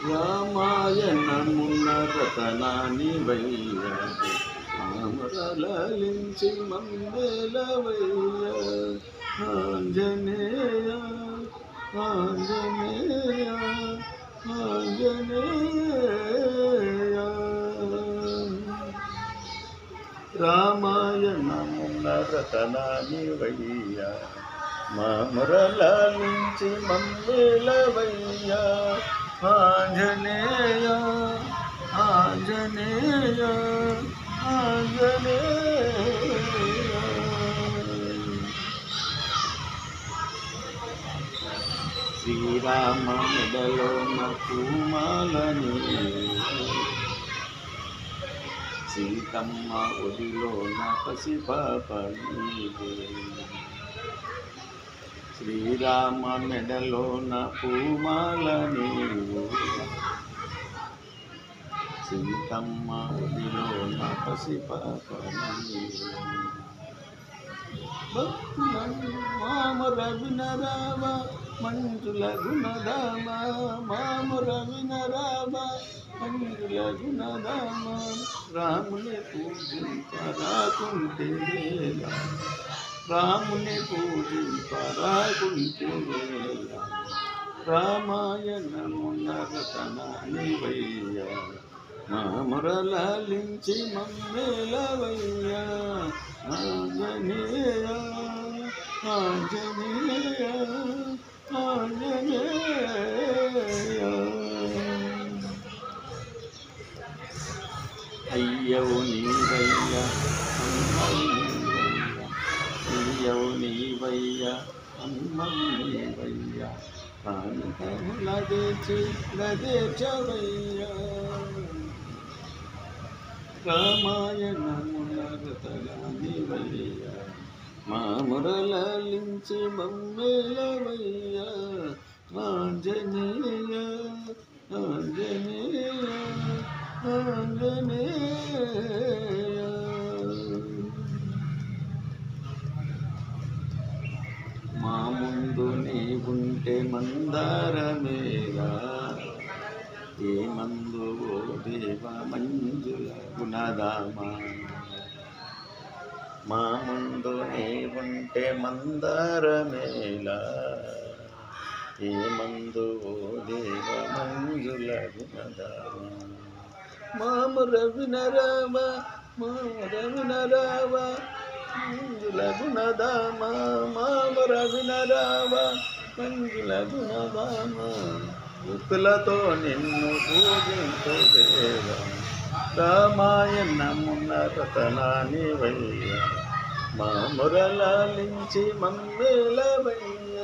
రామాయణమున్న రతనాని వయ్య ఆమరలించి మందేలవయ్య ఆంజనేయ ఆంజనేయ ఆంజనేయ రామాయణమున్న రతనాని వయ్య మామురలాలించి మమ్మేలవయ్య ఆంజనేయ ఆంజనేయ ఆంజనేయ శ్రీరామ మెడలో నూమాలని సీతమ్మ ఒడిలో నా పసిపాప నీవే. శ్రీరామ మెడలో నా పూమాల నీవు సీతమ్మ ఒడిలో నా పసిపాప నీవు భక్తులను మామర వినరామ మంజుల గుణదామ మామర వినరామ మంజుల గుణదామ రాముని పూజింపరాకుంటే వేళ రాముని పూజింపరాకుంటే వేళ రామాయణమున రతనాని వయ్య మామరలాలించి మమ్మేలవయ్య ఆంజనేయ ఆంజనేయ ఆంజనేయ అయ్యవు నీవయ్య అమ్మవు నీవయ్య అయ్యవు నీవయ్య అమ్మవు నీవయ్య ప్రాణముల దేచి గదేచవయ్య రామాయణముల రతలానివయ్య మామురలించి మమ్మేలవయ్య ఆంజనేయ ఆంజనేయ మా ముందు నీవుంటే మందారమేరా ఏ మందు ఓ దేవ మంజుల గుణదామా మా ముందు నీవుంటే మందారమేలా ఏ మందు ఓ దేవ మంజుల గుణదామా మామ రవినరామ మామ రవినరామ మంజుల గుణదామ మామ రవినరామ మంజుల గుణదామ భక్తులతో నిన్ను పూజింపదేవ రామాయణమున రతనాని వయ్య మా మురళించి మమ్మేలవయ్య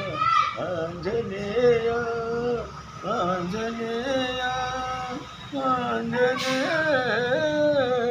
ఆంజనేయ ఆంజనేయ ఆంజనేయ